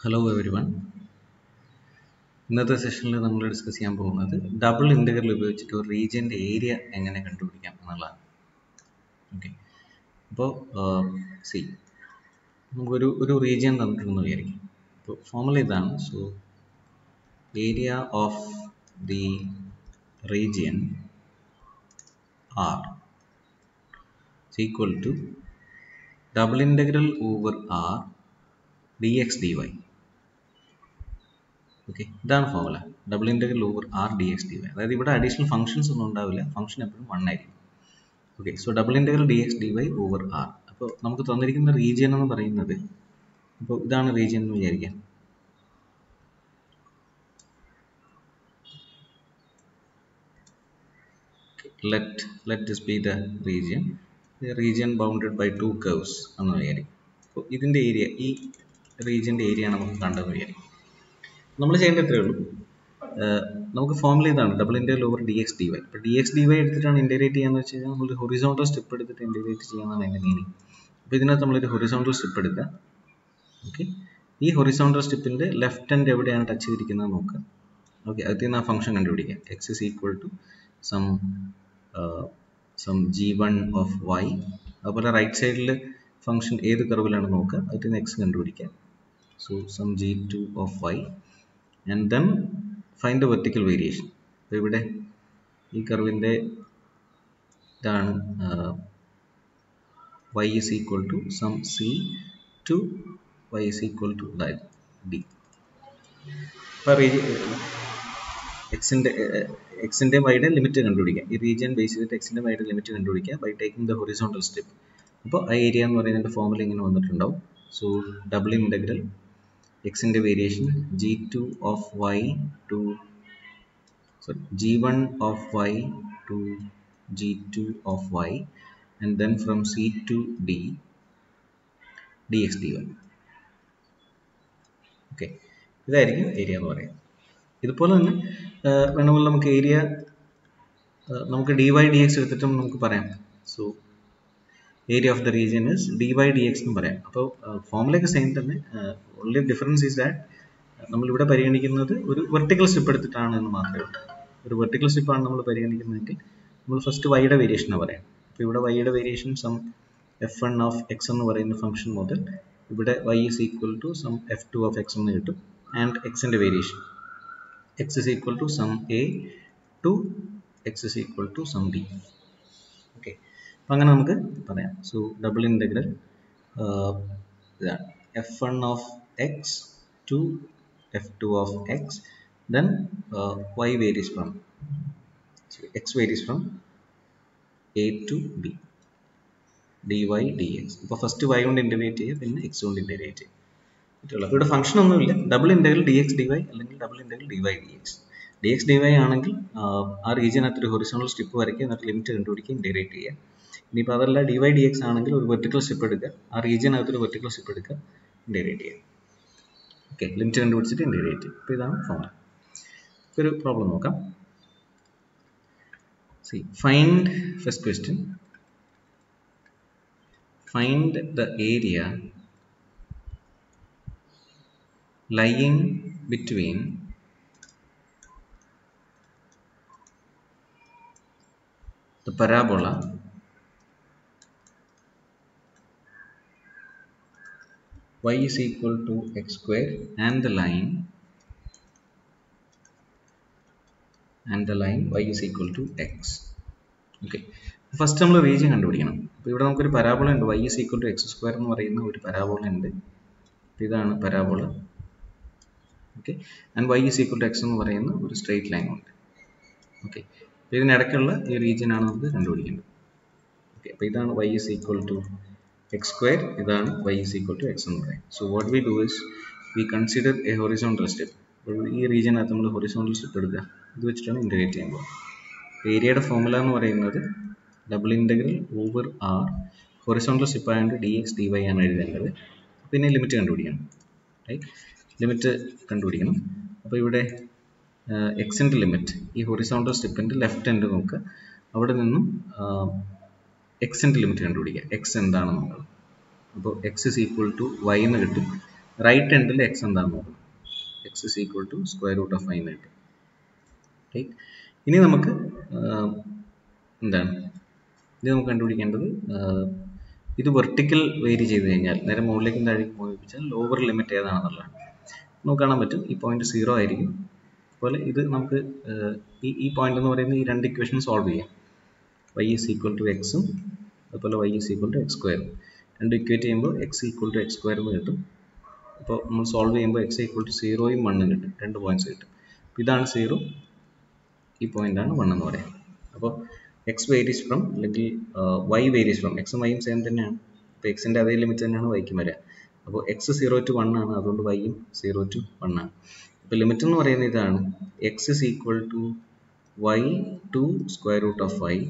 Hello every one ഇന്നത്തെ സെഷനിൽ നമ്മൾ ഡിസ്കസ് ചെയ്യാൻ പോകുന്നത് ഡബിൾ ഇൻ്റഗ്രൽ ഉപയോഗിച്ചിട്ട് ഒരു റീജിയൻ്റെ ഏരിയ എങ്ങനെ കണ്ടുപിടിക്കാം എന്നുള്ളതാണ് ഓക്കെ അപ്പോൾ സി നമുക്കൊരു ഒരു റീജിയൻ തന്നിട്ടുണ്ടെന്ന് വിചാരിക്കും അപ്പോൾ ഫോർമുല ഇതാണ് so area of the region R equal to double integral over R d x d y okay ഇതാണ് formula double integral over R d x d y അതായത് ഇവിടെ അഡീഷണൽ ഫംഗ്ഷൻസ് ഒന്നും ഉണ്ടാവില്ല ഫംഗ്ഷൻ എപ്പോഴും one ആയിരിക്കും okay so double integral d x d y over R അപ്പോൾ നമുക്ക് തന്നിരിക്കുന്ന റീജിയൻ എന്ന് പറയുന്നത് അപ്പോൾ ഇതാണ് റീജിയൻ എന്ന് വിചാരിക്കാം let let this be the region the region bounded by two curves എന്ന് വിചാരിക്കും അപ്പോൾ ഇതിൻ്റെ ഏരിയ ഈ റീജിയൻ്റെ ഏരിയ നമുക്ക് കണ്ടെന്ന് വിചാരിക്കും നമ്മൾ ചെയ്യേണ്ട ഇത്രയേ ഉള്ളൂ നമുക്ക് ഫോർമുല ഇതാണ് double integral over d x d y ഇപ്പോൾ ഡി എക്സ് ഡി വൈ എടുത്തിട്ടാണ് ഇൻ്റഗ്രേറ്റ് ചെയ്യാന്ന് വെച്ച് കഴിഞ്ഞാൽ നമ്മൾ ഹൊറിസോണ്ടൽ സ്റ്റെപ്പ് എടുത്തിട്ട് ഇൻ്റഗ്രേറ്റ് ചെയ്യാന്നാണ് എൻ്റെ മീനിങ് അപ്പോൾ ഇതിനകത്ത് നമ്മളൊരു ഹൊറിസോണ്ടൽ സ്റ്റെപ്പ് എടുക്കുക ഓക്കെ ഈ ഹൊറിസോണ്ടൽ സ്റ്റെപ്പിൻ്റെ ലെഫ്റ്റ് ഹാൻഡ് എവിടെയാണ് ടച്ച് ചെയ്തിരിക്കുന്നത് നോക്കുക ഓക്കെ അതിൽ നിന്ന് ആ ഫംഗ്ഷൻ കണ്ടുപിടിക്കുക x is equal to some some g one of y അതുപോലെ റൈറ്റ് സൈഡിൽ ഫംഗ്ഷൻ ഏത് കർവിലാണ് നോക്കുക അതിൽ നിന്ന് എക്സ് കണ്ടുപിടിക്കുക so some g two of y and then find the vertical variation അപ്പോൾ ഇവിടെ ഈ കർവിൻ്റെ ഇതാണ് y is equal to some c two y is equal to അതായത് ഡി അപ്പോൾ എക്സിൻ്റെ എക്സിൻ്റെ വൈയുടെ ലിമിറ്റ് കണ്ടുപിടിക്കുക ഈ റീജിയൻ ബേസ് ചെയ്തിട്ട് എക്സിൻ്റെ വൈയുടെ ലിമിറ്റ് കണ്ടുപിടിക്കുക by taking the horizontal step അപ്പോൾ ആ ഏരിയ എന്ന് പറയുന്നതിൻ്റെ ഫോമിൽ ഇങ്ങനെ വന്നിട്ടുണ്ടാവും സോ ഡബിൾ ഇൻ്റഗ്രൽ എക്സിൻ്റെ variation g two of y two sorry g one of y two g two of y and then from c two d d x d y okay ഇതായിരിക്കും area എന്ന് പറയുന്നത് ഇതുപോലെ തന്നെ വേണമെങ്കിൽ നമുക്ക് area നമുക്ക് D y d X എടുത്തിട്ടും നമുക്ക് പറയാം so area of the region is d y d x എന്ന് പറയാം അപ്പോൾ ഫോമിലേക്ക് സെയിം തന്നെ ഓൺലി ഡിഫറൻസ് ഈസ് ദാറ്റ് നമ്മളിവിടെ പരിഗണിക്കുന്നത് ഒരു വെർട്ടിക്കൽ സ്റ്റെപ്പ് എടുത്തിട്ടാണ് എന്ന് മാത്രമേ ഉള്ളൂ ഒരു വെർട്ടിക്കൽ സ്റ്റെപ്പാണ് നമ്മൾ പരിഗണിക്കുന്നതെങ്കിൽ നമ്മൾ ഫസ്റ്റ് വൈയുടെ വേരിയേഷനാണ് പറയാം അപ്പോൾ ഇവിടെ വൈയുടെ variation some f one of x എന്ന് പറയുന്ന ഫംഗ്ഷൻ മുതൽ ഇവിടെ y is equal to some f two of x എന്ന് കിട്ടും ആൻഡ് എക്സിൻ്റെ variation x is equal to sum a to x is equal to sum d okay അപ്പം അങ്ങനെ നമുക്ക് പറയാം സോ ഡബിൾ ഇൻ്റഗ്രൽ ഇതാണ് f one of x to f two of x then y varies from x varies from a to b d y d x ഇപ്പോൾ first y കൊണ്ട് integrate ചെയ്യുക പിന്നെ X കൊണ്ട് ഇൻ്റഗ്രേറ്റ് ചെയ്യുക പറ്റുള്ളൂ അപ്പോൾ ഇവിടെ ഫംഗ്ഷൻ ഒന്നുമില്ല double integral d x d y അല്ലെങ്കിൽ double integral d y d x d x d y ആണെങ്കിൽ ആ റീജിയനകത്ത് ഒരു ഹൊറിസോണൽ സ്റ്റെപ്പ് വരയ്ക്കുക എന്നിട്ട് ലിമിറ്റ് കണ്ടുപിടിക്കുക ഇൻ്റഗ്രേറ്റ് ചെയ്യുക ഇനിയിപ്പോൾ അതല്ല ഡി വൈ ഡി എക്സ് ആണെങ്കിൽ ഒരു വെർട്ടിക്കൽ സ്റ്റെപ്പ് എടുക്കുക ആ റീജിയനകത്ത് ഒരു വെർട്ടിക്കൽ സ്റ്റെപ്പ് എടുക്കുക ഇൻ്റഗ്രേറ്റ് ചെയ്യുക ഓക്കെ ലിമിറ്റ് കണ്ടുപിടിച്ചിട്ട് ഇൻ്റഗ്രേറ്റ് ചെയ്യുക അപ്പോൾ ഇതാണ് ഫോർമുല ഒരു പ്രോബ്ലം നോക്കാം see find first question find the area lying between the parabola y is equal to x square and the line and the line y is equal to x okay first നമ്മൾ region കണ്ടുപിടിക്കണം അപ്പോൾ ഇവിടെ നമുക്കൊരു parabola ഉണ്ട് y is equal to x square എന്ന് പറയുന്ന ഒരു parabola ഉണ്ട് ഇതാണ് parabola okay and y is equal to x എന്ന് പറയുന്ന ഒരു സ്ട്രെയിറ്റ് ലൈൻ ഉണ്ട് ഓക്കെ അപ്പോൾ ഇതിനിടയ്ക്കുള്ള ഈ റീജിയൻ ആണ് നമുക്ക് കണ്ടുപിടിക്കേണ്ടത് ഓക്കെ അപ്പോൾ ഇതാണ് y is equal to x square ഇതാണ് y is equal to x എന്ന് പറയുന്നത് so what we do is we consider a horizontal step അപ്പോൾ ഈ റീജിയനകത്ത് നമ്മൾ ഹൊറിസോണ്ടൽ സ്റ്റെപ്പ് എടുക്കുക ഇത് വെച്ചിട്ടാണ് ഇൻ്റഗ്രേറ്റ് ചെയ്യുമ്പോൾ ഏരിയയുടെ ഫോമുല എന്ന് പറയുന്നത് double integral over R horizontal step ആയതുകൊണ്ട് ഡി എക്സ് ഡി വൈ ആണ് എഴുതേണ്ടത് പിന്നെ ലിമിറ്റ് കണ്ടുപിടിക്കണം റൈറ്റ് ലിമിറ്റ് കണ്ടുപിടിക്കണം അപ്പോൾ ഇവിടെ എക്സിൻ്റെ ലിമിറ്റ് ഈ ഹൊറിസോണ്ടൽ സ്റ്റെപ്പിൻ്റെ ലെഫ്റ്റ് എൻഡ് നോക്കുക അവിടെ നിന്നും എക്സിൻ്റെ ലിമിറ്റ് കണ്ടുപിടിക്കുക എക്സ് എന്താണെന്ന് നോക്കണം അപ്പോൾ x is equal to y എന്ന് കിട്ടും റൈറ്റ് എൻഡിൽ എക്സ് എന്താണെന്ന് നോക്കണം x is equal to square root of five കിട്ടും റൈറ്റ് ഇനി നമുക്ക് എന്താണ് ഇത് നമുക്ക് കണ്ടുപിടിക്കേണ്ടത് ഇത് വെർട്ടിക്കൽ വേരി ചെയ്ത് കഴിഞ്ഞാൽ നേരെ മുകളിലേക്കും താഴേക്ക് പോയിപ്പിച്ചാൽ ലോവർ ലിമിറ്റ് ഏതാണെന്നുള്ളതാണ് നമുക്ക് കാണാൻ പറ്റും ഈ പോയിന്റ് സീറോ ആയിരിക്കും അതുപോലെ ഇത് നമുക്ക് ഈ ഈ പോയിന്റ് എന്ന് പറയുന്നത് ഈ രണ്ട് ഇക്വേഷൻ സോൾവ് ചെയ്യാം വൈ ഈസ് ഈക്വൽ ടു എക്സും അതുപോലെ y is equal to x സ്ക്വയറും രണ്ട് ഇക്വേറ്റ് ചെയ്യുമ്പോൾ x equal to x square എന്ന് കിട്ടും അപ്പോൾ നമ്മൾ സോൾവ് ചെയ്യുമ്പോൾ എക്സ് ഈക്വൽ ടു സീറോയും വണ്ണും കിട്ടും രണ്ട് പോയിന്റ്സ് കിട്ടും ഇതാണ് സീറോ ഈ പോയിന്റാണ് വൺ എന്ന് പറയാം അപ്പോൾ എക്സ് വേരീസ് ഫ്രം അല്ലെങ്കിൽ വൈ വേരീസ് ഫ്രം എക്സും വൈയും സെയിം തന്നെയാണ് അപ്പോൾ എക്സിൻ്റെ അതേ ലിമിറ്റ് തന്നെയാണ് വൈക്കും വരിക അപ്പോൾ എക്സ് സീറോ ടു വൺ ആണ് അതുകൊണ്ട് വൈയും സീറോ ടു വൺ ആണ് അപ്പോൾ ലിമിറ്റ് എന്ന് പറയുന്നത് ഇതാണ് x is equal to y to square root of y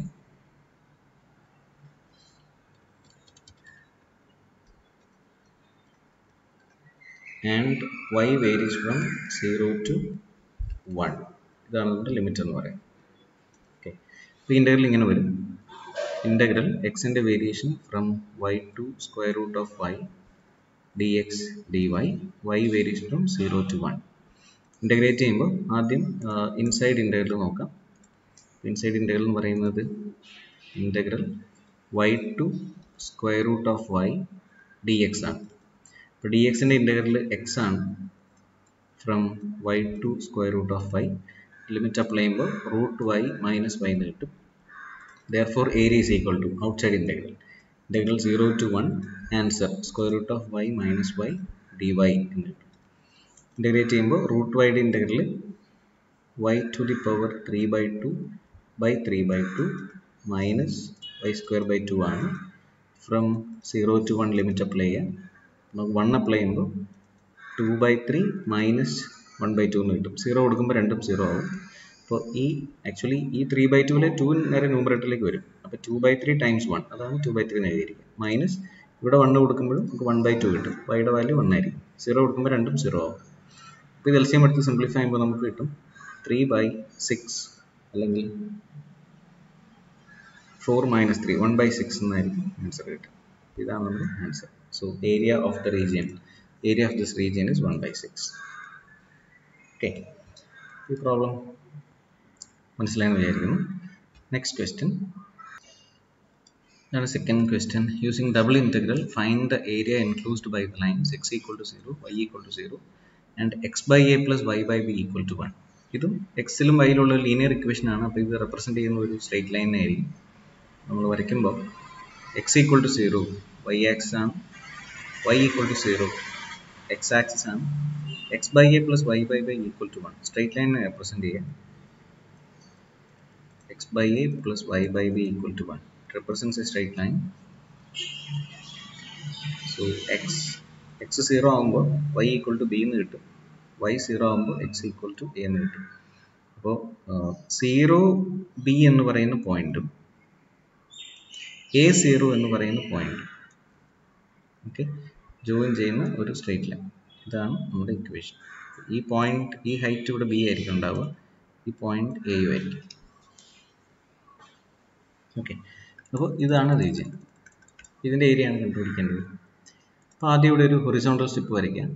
and y varies from zero to one ഇതാണ് നമ്മുടെ ലിമിറ്റ് എന്ന് പറയുന്നത് ഓക്കെ അപ്പോൾ ഇൻ്റഗ്രൽ ഇങ്ങനെ വരും ഇൻ്റഗ്രൽ എക്സിൻ്റെ variation from y to square root of y d x d y y variation from zero to one integrate ചെയ്യുമ്പോൾ ആദ്യം ഇൻസൈഡ് ഇൻ്റഗ്രൽ നോക്കാം ഇൻസൈഡ് ഇൻ്റഗ്രൽ എന്ന് പറയുന്നത് integral y to square root of y d x ആണ് അപ്പോൾ d എക്സിൻ്റെ integral x ആണ് from y to square root of y limit apply ചെയ്യുമ്പോൾ റൂട്ട് വൈ മൈനസ് വൈ എന്ന് കിട്ടും therefore area is equal to outside integral integral 0 to 1 answer square root of y minus y dy എന്ന് കിട്ടും integrate ചെയ്യുമ്പോൾ root y d integral y to the power three by two by three by two minus y square by two ആണ് from zero to one limit apply ചെയ്യാം നമുക്ക് one apply ചെയ്യുമ്പോൾ two by three minus one by two എന്ന് കിട്ടും zero കൊടുക്കുമ്പോൾ രണ്ടും zero ആവും അപ്പോൾ ഈ ആക്ച്വലി ഈ ത്രീ ബൈ ടുവിലെ ടു നേരെ ന്യൂമറേറ്ററിലേക്ക് വരും അപ്പോൾ two by three times one അതാണ് ടു ബൈ ത്രീ എഴുതിയിരിക്കുക മൈനസ് ഇവിടെ വണ്ണ് കൊടുക്കുമ്പോഴും നമുക്ക് വൺ ബൈ ടു കിട്ടും വൈയുടെ വാല്യൂ വൺ ആയിരിക്കും സീറോ കൊടുക്കുമ്പോൾ രണ്ടും സീറോ ആവും അപ്പോൾ ഇത് എൽസിയം എടുത്ത് സിംപ്ലിഫൈ ചെയ്യുമ്പോൾ നമുക്ക് കിട്ടും ത്രീ ബൈ സിക്സ് അല്ലെങ്കിൽ four minus three one by six എന്നായിരിക്കും ആൻസർ കിട്ടും ഇതാണ് നമ്മുടെ answer so area of the region area of this region is one by six okay ഈ പ്രോബ്ലം മനസ്സിലായെന്ന് വിചാരിക്കുന്നു നെക്സ്റ്റ് ക്വസ്റ്റ്യൻ ഇതാണ് second question using double integral find the area enclosed by the lines x equal to zero y equal to zero and x by a plus y by b equal to one ഇതും എക്സിലും വൈയിലുള്ള linear equation ആണ് അപ്പോൾ ഇത് represent ചെയ്യുന്ന ഒരു straight line ആയിരിക്കും നമ്മൾ വരയ്ക്കുമ്പോൾ x equal to zero y axis ആണ് y equal to zero x axis ആണ് x by a plus y by by equal to one straight ലൈനെ റെപ്രസെൻറ്റ് ചെയ്യാം x by a plus y by b equal to 1 it represents a straight line so x x 0 ആകുമ്പോൾ y equal to b എന്ന് കിട്ടും y 0 ആകുമ്പോൾ x equal to a എന്ന് കിട്ടും അപ്പോൾ zero B എന്ന് പറയുന്ന പോയിന്റും എ സീറോ എന്ന് പറയുന്ന പോയിന്റും ഓക്കെ ജോയിൻ ചെയ്യുന്ന ഒരു സ്ട്രേറ്റ് ലൈൻ ഇതാണ് നമ്മുടെ ഇക്വേഷൻ ഈ പോയിന്റ് ഈ ഹൈറ്റ് ഇവിടെ ബി ആയിരിക്കും ഉണ്ടാവുക ഈ പോയിന്റ് എ യു ആയിരിക്കും ഓക്കെ അപ്പോൾ ഇതാണ് റീജിയൻ ഇതിൻ്റെ ഏരിയ ആണ് കണ്ടുപിടിക്കേണ്ടത് അപ്പോൾ ആദ്യം ഇവിടെ ഒരു ഹൊറിസോണ്ടൽ സ്ട്രിപ്പ് വരയ്ക്കാം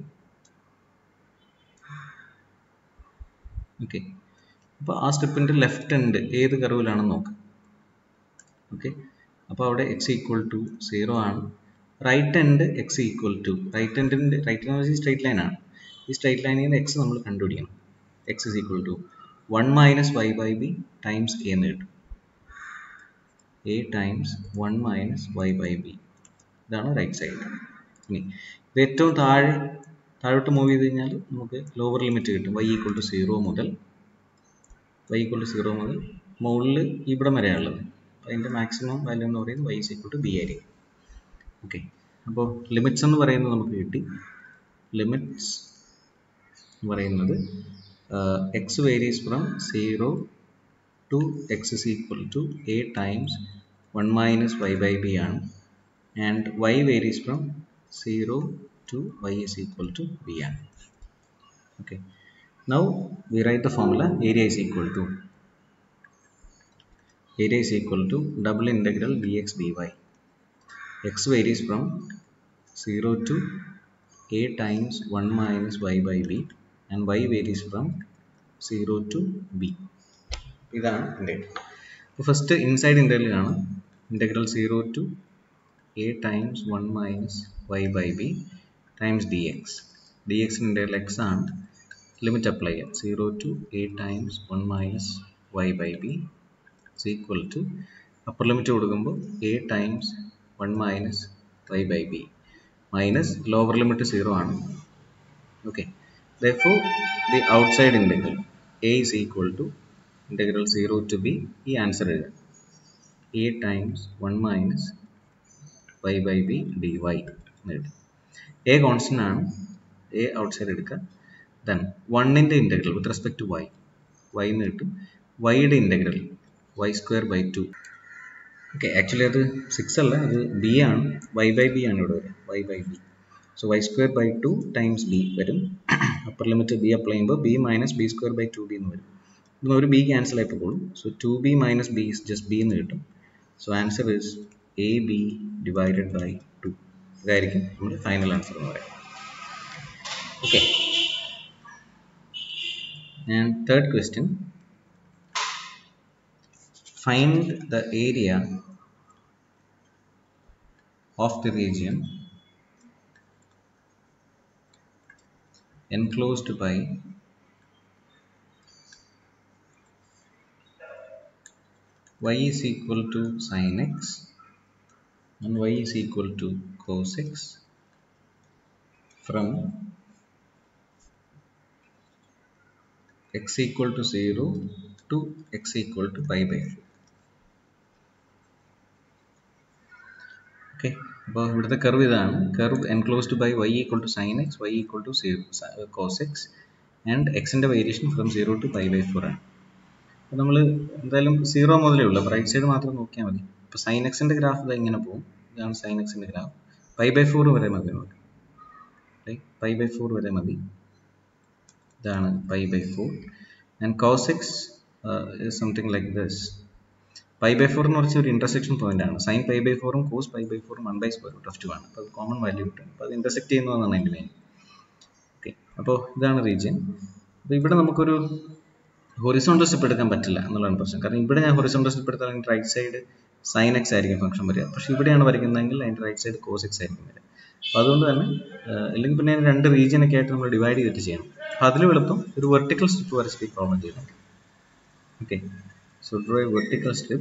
ഓക്കെ അപ്പോൾ ആ സ്ട്രിപ്പിൻ്റെ ലെഫ്റ്റ് എൻഡ് ഏത് കർവിലാണെന്ന് നോക്കാം ഓക്കെ അപ്പോൾ അവിടെ എക്സ് ഈക്വൽ ടു സീറോ ആണ് right end x equal to right എൻഡിൻ്റെ റൈറ്റ് എന്ന് വെച്ചാൽ സ്ട്രൈറ്റ് ലൈൻ ആണ് ഈ സ്ട്രൈറ്റ് ലൈനിൽ നിന്ന് എക്സ് നമ്മൾ കണ്ടുപിടിക്കണം x is equal to one minus y by b times a എന്ന് കിട്ടും a times one minus y by b ഇതാണ് റൈറ്റ് സൈഡ് ഇനി ഇത് ഏറ്റവും താഴെ താഴോട്ട് മൂവ് ചെയ്ത് കഴിഞ്ഞാൽ നമുക്ക് ലോവർ ലിമിറ്റ് കിട്ടും വൈ ഈക്വൽ ടു സീറോ മുതൽ വൈ ഈക്വൽ ടു സീറോ മുതൽ മുകളിൽ ഇവിടം വരെയാണുള്ളത് അപ്പോൾ അതിൻ്റെ മാക്സിമം വാല്യൂ എന്ന് പറയുന്നത് വൈ ഈക്വൽ ടു ബി ആയിരിക്കും ഓക്കെ അപ്പോൾ ലിമിറ്റ്സ് എന്ന് പറയുന്നത് നമുക്ക് കിട്ടി ലിമിറ്റ്സ് എന്ന് പറയുന്നത് x varies from zero to x is equal to a times one minus y by b ആണ് and y varies from zero to y is equal to b ആണ് okay now we write the formula area is equal to area is equal to double integral dx dy x varies from 0 to a times 1 minus y by b and y varies from 0 to b ഇതാണ് integral അപ്പോൾ first inside integral കാണാം integral zero to a times one minus y by b times d x d എക്സിൻ്റെ integral x ആണ് limit apply ചെയ്യാം zero to a times one minus y by b is equal to upper limit കൊടുക്കുമ്പോൾ a times one minus y by b minus lower limit zero ആണ് okay therefore the outside integral a is equal to integral 0 to b ഈ answer എഴുതാം a times 1 minus y by b dy എന്ന് എഴുതാം a constant ആണ് a outside എടുക്കുക then വണ്ണിൻ്റെ integral with respect to y y എന്ന് കിട്ടും വൈയുടെ integral y square by two okay actually അത് സിക്സ് അല്ല അത് ബി ആണ് വൈ ബൈ ബി ആണ് ഇവിടെ വരിക y by b so y square by two times b വരും അപ്പർ ലിമിറ്റ് ബി അപ്ലൈ ചെയ്യുമ്പോൾ b minus b square by two b എന്ന് വരും ഇന്ന് ഒരു ബി ക്യാൻസൽ ആയി പോകുള്ളൂ so two b minus b is just b എന്ന് കിട്ടും so answer is a b divided by two ഇതായിരിക്കും നമ്മുടെ ഫൈനൽ ആൻസർ എന്ന് പറയാം okay and third question find the area of the region enclosed by y is equal to sin x and y is equal to cos x from x equal to 0 to x equal to pi by 4 okay അപ്പോൾ ഇവിടുത്തെ curve ഇതാണ് curve enclosed by y equal to sine x y equal to zero cos x and എക്സിൻ്റെ variation from zero to pi by four ആണ് അപ്പോൾ നമ്മൾ എന്തായാലും zero മുതലേ ഉള്ളൂ അപ്പോൾ റൈറ്റ് സൈഡ് മാത്രം നോക്കിയാൽ മതി ഇപ്പോൾ സൈൻ എക്സിൻ്റെ ഗ്രാഫ് ഇത് ഇങ്ങനെ പോകും ഇതാണ് സൈൻ എക്സിൻ്റെ ഗ്രാഫ് പൈ ബൈ ഫോർ വരെ മതി നമുക്ക് പൈ ബൈ ഫോർ വരെ മതി ഇതാണ് pi by four and cos x something like this pi by four എന്ന് പറഞ്ഞ ഒരു ഇന്റർസെക്ഷൻ പോയിന്റ് ആണ് സൈൻ പൈ ബൈ ഫോറും കോസ് പൈ ബൈ ഫോറും one by square root of two ആണ് അപ്പോൾ അത് കോമൺ വാല്യൂ കിട്ടും അപ്പോൾ അത് ഇന്റർസെക്ട് ചെയ്യുന്നതാണ് അതിൻ്റെ മെയിൻ ഓക്കെ അപ്പോൾ ഇതാണ് റീജിയൻ അപ്പോൾ ഇവിടെ നമുക്കൊരു ഹൊറിസോണ്ടൽ സ്റ്റെപ്പ് എടുക്കാൻ പറ്റില്ല എന്നുള്ളതാണ് പ്രശ്നം കാരണം ഇവിടെ ഞാൻ ഹൊറിസോണ്ടൽ സ്റ്റെപ്പ് എടുത്താൽ അതിൻ്റെ റൈറ്റ് സൈഡ് സൈൻ എക്സ് ആയിരിക്കും ഫംഗ്ഷൻ വരിക പക്ഷേ ഇവിടെയാണ് വരയ്ക്കുന്നതെങ്കിൽ അതിൻ്റെ റൈറ്റ് സൈഡ് കോസ് എക്സ് ആയിരിക്കും വരിക അപ്പോൾ അതുകൊണ്ട് തന്നെ അല്ലെങ്കിൽ പിന്നെ രണ്ട് റീജിയനൊക്കെ ആയിട്ട് നമ്മൾ ഡിവൈഡ് ചെയ്തിട്ട് ചെയ്യണം അപ്പോൾ അതിലും എളുപ്പം ഒരു വെർട്ടിക്കൽ സ്റ്റെപ്പ് വരച്ചിട്ട് ഈ പ്രോബ്ലം ചെയ്താൽ okay So draw a vertical strip.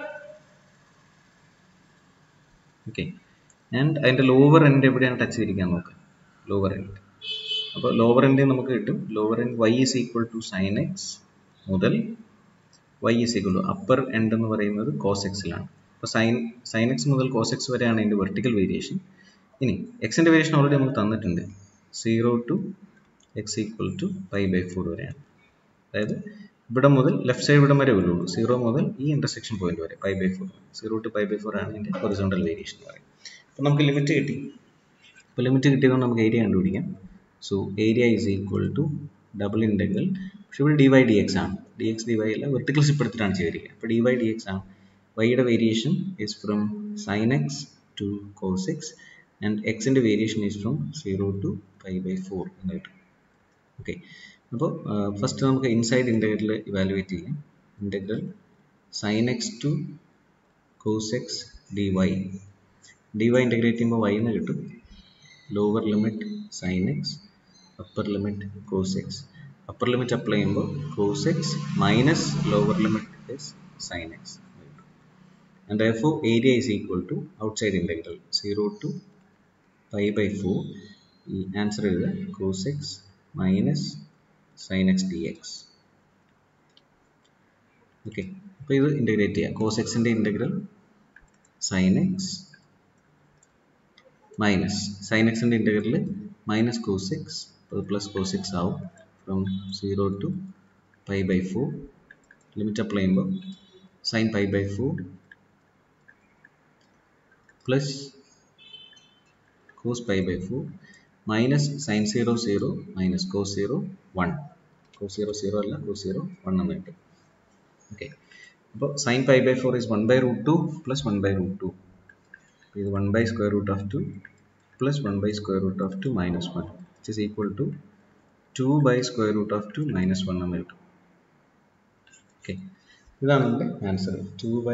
Okay. And അതിൻ്റെ ലോവർ എൻഡ് എവിടെയാണ് ടച്ച് ചെയ്തിരിക്കാൻ നോക്കുക ലോവർ എൻഡ് അപ്പോൾ ലോവർ എൻഡ് നമുക്ക് കിട്ടും lower end y is equal to sine x മുതൽ y is equal to upper end എന്ന് പറയുന്നത് കോസ് എക്സിലാണ് അപ്പോൾ സൈൻ സൈൻ എക്സ് മുതൽ കോസ് എക്സ് വരെയാണ് അതിൻ്റെ വെർട്ടിക്കൽ വേരിയേഷൻ ഇനി എക്സിൻ്റെ വേരിയേഷൻ ഓൾറെഡി നമുക്ക് തന്നിട്ടുണ്ട് zero to x equal to pi by four വരെയാണ് അതായത് ഇവിടെ മുതൽ ലെഫ്റ്റ് സൈഡ് ഇവിടെ വരെ വരുള്ളൂ സീറോ മുതൽ ഈ ഇന്റർസെക്ഷൻ പോയിന്റ് വരെ pi by four zero to pi by four ആണ് ഇതിൻ്റെ ഹൊറിസോണ്ടൽ വേരിയേഷൻ എന്ന് പറയും അപ്പോൾ നമുക്ക് ലിമിറ്റ് കിട്ടി അപ്പോൾ ലിമിറ്റ് കിട്ടിയതുകൊണ്ട് നമുക്ക് ഏരിയ കണ്ടുപിടിക്കാം so area is equal to double integral പക്ഷേ ഇവിടെ ഡി വൈ ഡി എക്സ് ആണ് ഡി എക്സ് ഡി വൈ അല്ല വെർട്ടിക്കൽ ഷിപ്പ് എടുത്തിട്ടാണ് ചെയ്തിരിക്കുക അപ്പോൾ ഡി വൈ ഡി എക്സ് ആണ് വൈയുടെ variation is from sine x to cos x and എക്സിൻ്റെ variation is from zero to pi by four എന്ന് കിട്ടും ഓക്കെ അപ്പോൾ ഫസ്റ്റ് നമുക്ക് ഇൻസൈഡ് ഇൻ്റഗ്രൽ ഇവാലുവേറ്റ് ചെയ്യാം integral sine x to cos x d y D y integrate ചെയ്യുമ്പോൾ y എന്ന് കിട്ടും lower limit sine x upper limit cos x upper limit apply ചെയ്യുമ്പോൾ cos x minus lower limit is sine x and therefore area is equal to outside integral 0 to pi by 4 ഈ answer എഴുതുക cos x minus sine x d x okay അപ്പോൾ ഇത് integrate ചെയ്യാം cos എക്സിൻ്റെ integral sine x minus sine എക്സിൻ്റെ integral minus cos x അത് plus cos x ആവും from zero to pi by four limit apply ചെയ്യുമ്പോൾ sine pi by four plus cos pi by four minus sine zero zero minus cos zero one cos zero zero അല്ല cos zero one എന്ന് കിട്ടും okay അപ്പോൾ sign pi by four is one by root two plus one by root two ഇത് one by square root of two plus one by square root of two minus one which is equal to two by square root of two minus one എന്ന് കിട്ടും okay ഇതാണ് നമ്മുടെ answer two by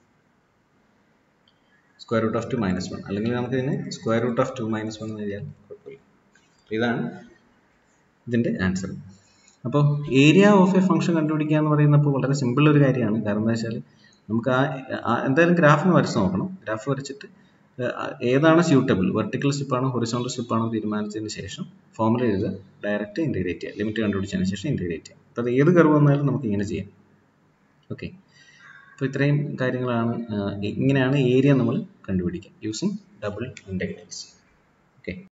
square root of two minus one അല്ലെങ്കിൽ നമുക്ക് ഇതിനെ square root of two minus one എന്ന് എഴുതിയാൽ കുഴപ്പമില്ല ഇതാണ് ഇതിൻ്റെ ആൻസർ അപ്പോൾ ഏരിയ ഓഫ് എ ഫംഗ്ഷൻ കണ്ടുപിടിക്കുക എന്ന് പറയുന്നപ്പോൾ വളരെ സിമ്പിൾ ഒരു കാര്യമാണ് കാരണം എന്താ വെച്ചാൽ നമുക്ക് ആ ആ- എന്തായാലും ഗ്രാഫ് വരച്ച് നോക്കണം ഗ്രാഫ് വരച്ചിട്ട് ഏഹ് ഏതാണ് സ്യൂട്ടബിൾ വെർട്ടിക്കൽ സ്റ്റിപ്പാണോ ഹൊറിസോണ്ടൽ സ്റ്റിപ്പാണോ തീരുമാനിച്ചതിന് ശേഷം ഫോർമുല എഴുതുക ഡയറക്റ്റ് ഇൻറ്റഗ്രേറ്റ് ചെയ്യുക ലിമിറ്റ് കണ്ടുപിടിച്ചതിന് ശേഷം ഇൻറ്റഗ്രേറ്റ് ചെയ്യുക അപ്പോൾ അത് ഏത് കർവ് വന്നാലും നമുക്ക് ഇങ്ങനെ ചെയ്യാം ഓക്കെ അപ്പോൾ ഇത്രയും കാര്യങ്ങളാണ് ആഹ് ഇങ്ങനെയാണ് ഏരിയ നമ്മൾ കണ്ടുപിടിക്കുക യൂസിങ് ഡബിൾ ഇൻറ്റഗ്രേറ്റ്സ് ഓക്കെ